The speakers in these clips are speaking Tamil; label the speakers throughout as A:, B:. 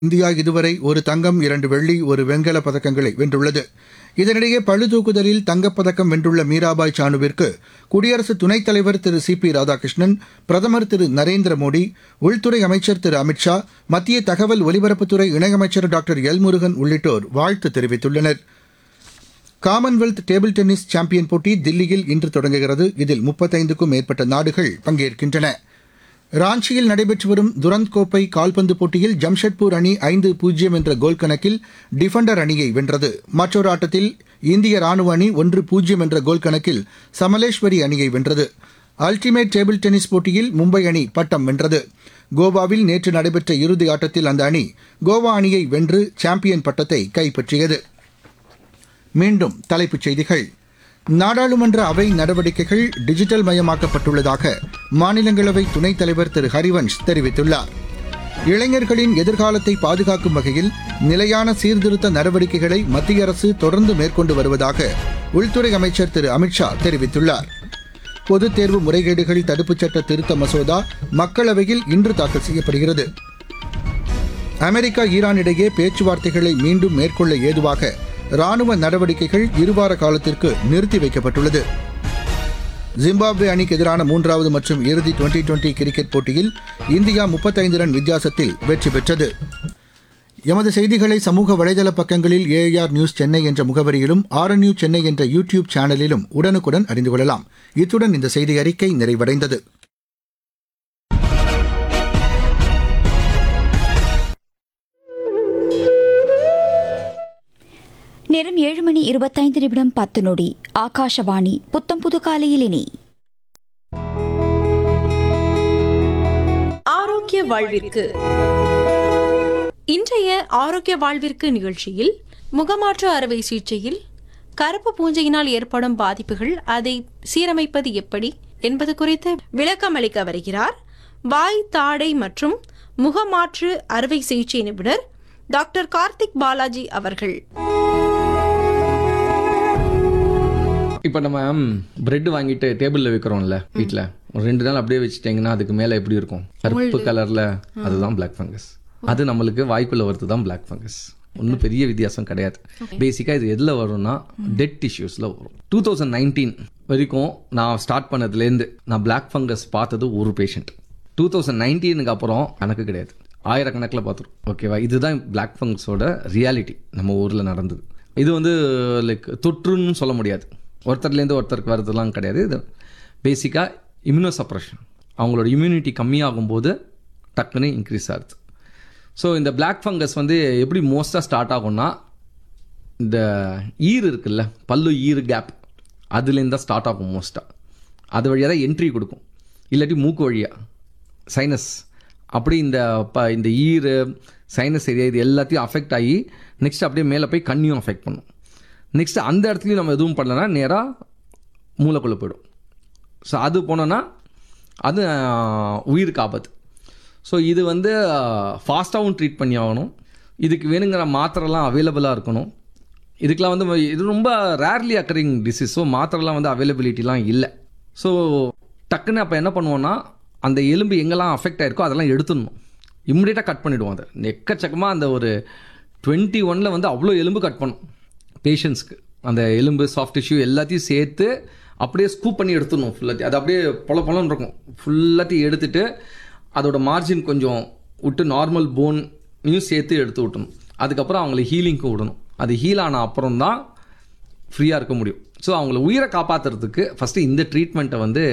A: இந்தியா இதுவரை ஒரு தங்கம் இரண்டு வெள்ளி ஒரு வெண்கலப் பதக்கங்களை வென்றுள்ளது இதனிடையே பளுதூக்குதலில் தங்கப்பதக்கம் வென்றுள்ள மீராபாய் சானுவிற்கு குடியரசு துணைத் தலைவர் திரு சி பி ராதாகிருஷ்ணன் பிரதமர் திரு நரேந்திர மோடி உள்துறை அமைச்சர் திரு அமித் ஷா மத்திய தகவல் ஒலிபரப்புத்துறை இணையமைச்சர் டாக்டர் எல் முருகன் உள்ளிட்டோர் வாழ்த்து தெரிவித்துள்ளனர் காமன்வெல்த் டேபிள் டென்னிஸ் சாம்பியன் போட்டி தில்லியில் இன்று தொடங்குகிறது இதில் முப்பத்தைந்துக்கும் மேற்பட்ட நாடுகள் பங்கேற்கின்றன ராஞ்சியில் நடைபெற்று வரும் துரந்த் கோப்பை கால்பந்து போட்டியில் ஜம்ஷெட்பூர் அணி ஐந்து பூஜ்ஜியம் என்ற கோல் கணக்கில் டிஃபெண்டர் அணியை வென்றது மற்றொரு ஆட்டத்தில் இந்திய ராணுவ அணி ஒன்று பூஜ்ஜியம் என்ற கோல் கணக்கில் சமலேஸ்வரி அணியை வென்றது அல்டிமேட் டேபிள் டென்னிஸ் போட்டியில் மும்பை அணி பட்டம் வென்றது கோவாவில் நேற்று நடைபெற்ற இறுதி ஆட்டத்தில் அந்த அணி கோவா அணியை வென்று சாம்பியன் பட்டத்தை கைப்பற்றியது மீண்டும் தலைப்புச் செய்திகள் நாடாளுமன்ற அவை நடவடிக்கைகள் டிஜிட்டல் மயமாக்கப்பட்டுள்ளதாக மாநிலங்களவை துணைத் தலைவர் திரு ஹரிவன்ஷ் தெரிவித்துள்ளார் இளைஞர்களின் எதிர்காலத்தை பாதுகாக்கும் வகையில் நிலையான சீர்திருத்த நடவடிக்கைகளை மத்திய அரசு தொடர்ந்து மேற்கொண்டு வருவதாக உள்துறை அமைச்சர் திரு அமித்ஷா தெரிவித்துள்ளார் பொதுத் தேர்வு முறைகேடுகள் தடுப்புச் சட்ட திருத்த மசோதா மக்களவையில் இன்று தாக்கல் செய்யப்படுகிறது அமெரிக்கா ஈரான் இடையே பேச்சுவார்த்தைகளை மீண்டும் மேற்கொள்ள ஏதுவாக ராணுவ நடவடிக்கைகள் இருவார காலத்திற்கு நிறுத்தி வைக்கப்பட்டுள்ளது ஜிம்பாப்வே அணிக்கு எதிரான மூன்றாவது மற்றும் இறுதி டுவெண்டி டுவெண்டி கிரிக்கெட் போட்டியில் இந்தியா முப்பத்தைந்து ரன் வித்தியாசத்தில் வெற்றி பெற்றது எமது செய்திகளை சமூக வலைதள பக்கங்களில் ஏஆர் நியூஸ் சென்னை என்ற முகவரியிலும் ஆர்என்யூ சென்னை என்ற யூ டியூப் சேனலிலும் உடனுக்குடன் அறிந்து கொள்ளலாம் இத்துடன் இந்த செய்தி அறிக்கை நிறைவடைந்தது
B: நேரம் ஏழு மணி இருபத்தைந்து நிமிடம் பத்து நொடி ஆகாஷவாணி புத்தம் புது காலையில் இனி
C: ஆரோக்கிய வாழ்விற்கு இன்றைய ஆரோக்கிய வாழ்விற்கு நிகழ்ச்சியில் முகமாற்று அறுவை சிகிச்சையில் கருப்பு பூஞ்சையினால் ஏற்படும் பாதிப்புகள் அதை சீரமைப்பது எப்படி என்பது குறித்து விளக்கம் அளிக்க வருகிறார் வாய் தாடை மற்றும் முகமாற்று அறுவை சிகிச்சை நிபுணர் டாக்டர் கார்த்திக் பாலாஜி அவர்கள்
D: இப்போ நம்ம பிரெட் வாங்கிட்டு டேபிளில் வைக்கிறோம்ல வீட்டில் ஒரு ரெண்டு நாள் அப்படியே வச்சுட்டீங்கன்னா அதுக்கு மேலே எப்படி இருக்கும் கருப்பு கலரில் அதுதான் பிளாக் ஃபங்கஸ் அது நம்மளுக்கு வாய்க்குள்ள வருது தான் பிளாக் ஃபங்கஸ் ஒன்றும் பெரிய வித்தியாசம் கிடையாது பேசிக்காக இது எதில் வரும்னா டெட் டிஷ்யூஸில் வரும் டூ தௌசண்ட் நைன்டீன் வரைக்கும் நான் ஸ்டார்ட் பண்ணதுலேருந்து நான் பிளாக் ஃபங்கஸ் பார்த்தது ஒரு பேஷண்ட் டூ தௌசண்ட் நைன்டீனுக்கு அப்புறம் கணக்கு கிடையாது ஆயிரக்கணக்கில் பார்த்துரும் ஓகேவா இதுதான் பிளாக் ஃபங்கஸோட ரியாலிட்டி நம்ம ஊரில் நடந்தது இது வந்து லைக் தொற்றுன்னு சொல்ல முடியாது ஒருத்தர்லேருந்து ஒருத்தருக்கு வரதுலாம் கிடையாது இது பேசிக்காக இம்யூனோ சப்ரஷன் அவங்களோட இம்யூனிட்டி கம்மியாகும் போது டக்குன்னு இன்க்ரீஸ் ஆகுது ஸோ இந்த பிளாக் ஃபங்கஸ் வந்து எப்படி மோஸ்ட்டாக ஸ்டார்ட் ஆகும்னா இந்த ஈர் இருக்குல்ல பல்லு ஈர் கேப் அதுலேருந்து தான் ஸ்டார்ட் ஆகும் மோஸ்ட்டாக அது வழியாக தான் என்ட்ரி கொடுக்கும் இல்லாட்டி மூக்கு வழியாக சைனஸ் அப்படி இந்த ப இந்த ஈர் சைனஸ் ஏரியா இது எல்லாத்தையும் அஃபெக்ட் ஆகி நெக்ஸ்ட் அப்படியே மேலே போய் கண்ணியும் அஃபெக்ட் பண்ணும் நெக்ஸ்ட் அந்த இடத்துலையும் நம்ம எதுவும் பண்ணலன்னா நேராக மூளைக்குள்ளே போயிடும் ஸோ அது போனோன்னா அது ஆஹ், உயிருக்கு ஆபத்து ஸோ இது வந்து ஃபாஸ்ட்டாகவும் ட்ரீட் பண்ணி ஆகணும் இதுக்கு வேணுங்கிற மாத்திரைலாம் அவைலபிளாக இருக்கணும் இதுக்கெலாம் வந்து இது ரொம்ப ரேர்லி அக்கரிங் டிசீஸ் ஸோ மாத்திரைலாம் வந்து அவைலபிலிட்டிலாம் இல்லை ஸோ டக்குன்னு அப்போ என்ன பண்ணுவோன்னா அந்த எலும்பு எங்கெல்லாம் அஃபெக்ட் ஆயிருக்கோ அதெல்லாம் எடுத்துடணும் இம்மிடியட்டாக கட் பண்ணிவிடுவோம் அதை எக்கச்சக்கமாக அந்த ஒரு டுவெண்ட்டி ஒனில் வந்து அவ்வளோ எலும்பு கட் பண்ணும் பேஷண்ட்ஸ்க்கு அந்த எலும்பு சாஃப்ட் டிஷ்யூ எல்லாத்தையும் சேர்த்து அப்படியே ஸ்கூப் பண்ணி எடுத்துடணும் ஃபுல்லாத்தையும் அது அப்படியே பொல பொலன்னு இருக்கும் ஃபுல்லாத்தையும் எடுத்துட்டு அதோட மார்ஜின் கொஞ்சம் விட்டு நார்மல் போனையும் சேர்த்து எடுத்து விட்டணும் அதுக்கப்புறம் அவங்கள ஹீலிங்க்கு விடணும் அது ஹீல் ஆன அப்புறம் தான் ஃப்ரீயாக இருக்க முடியும் ஸோ அவங்கள உயிரை காப்பாற்றுறதுக்கு ஃபஸ்ட்டு இந்த ட்ரீட்மெண்ட்டை வந்து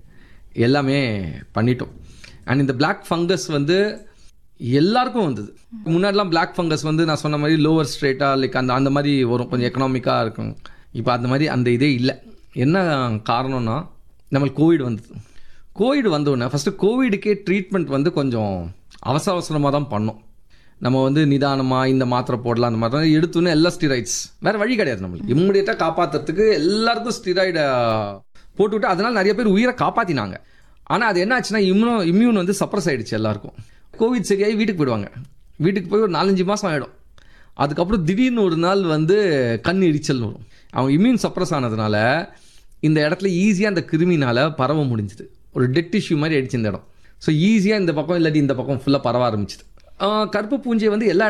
D: எல்லாமே பண்ணிட்டோம் அண்ட் இந்த பிளாக் ஃபங்கஸ் வந்து எல்லாருக்கும் வந்தது முன்னாடிலாம் பிளாக் ஃபங்கஸ் வந்து நான் சொன்ன மாதிரி லோவர் ஸ்ட்ரேட்டாக லைக் அந்த அந்த மாதிரி வரும் கொஞ்சம் எக்கனாமிக்காக இருக்கும் இப்போ அந்த மாதிரி அந்த இதே இல்லை என்ன காரணம்னா நம்மளுக்கு கோவிட் வந்தது கோவிட் வந்தோடனே ஃபஸ்ட்டு கோவிடுக்கே ட்ரீட்மெண்ட் வந்து கொஞ்சம் அவசர அவசரமாக தான் பண்ணோம் நம்ம வந்து நிதானமாக இந்த மாத்திரை போடலாம் அந்த மாதிரி தான் எடுத்தோன்னே எல்லாம் ஸ்டிராய்ட்ஸ் வேறு வழி கிடையாது நம்மளுக்கு இம்மிடியட்டாக காப்பாற்றுறதுக்கு எல்லாருக்கும் ஸ்டிராய்டை போட்டுவிட்டு அதனால் நிறைய பேர் உயிரை காப்பாற்றினாங்க ஆனால் அது என்ன ஆச்சுன்னா இம்யூனோ இம்யூன் வந்து சப்ரஸ் ஆயிடுச்சு எல்லாருக்கும் கோவிட் சரியாகி வீட்டுக்கு போயிடுவாங்க வீட்டுக்கு போய் ஒரு நாலஞ்சு மாதம் ஆகிடும் அதுக்கப்புறம் திடீர்னு ஒரு நாள் வந்து கண் எரிச்சல் வரும் அவங்க இம்யூன் சப்ரஸ் ஆனதுனால இந்த இடத்துல ஈஸியாக அந்த கிருமினால் பரவ முடிஞ்சுது ஒரு டெட் டிஷ்யூ மாதிரி ஆயிடுச்சு இந்த இடம் ஸோ ஈஸியாக இந்த பக்கம் இல்லாட்டி இந்த பக்கம் ஃபுல்லாக பரவ ஆரம்பிச்சுது ஆஹ் கருப்பு பூஞ்சை வந்து எல்லா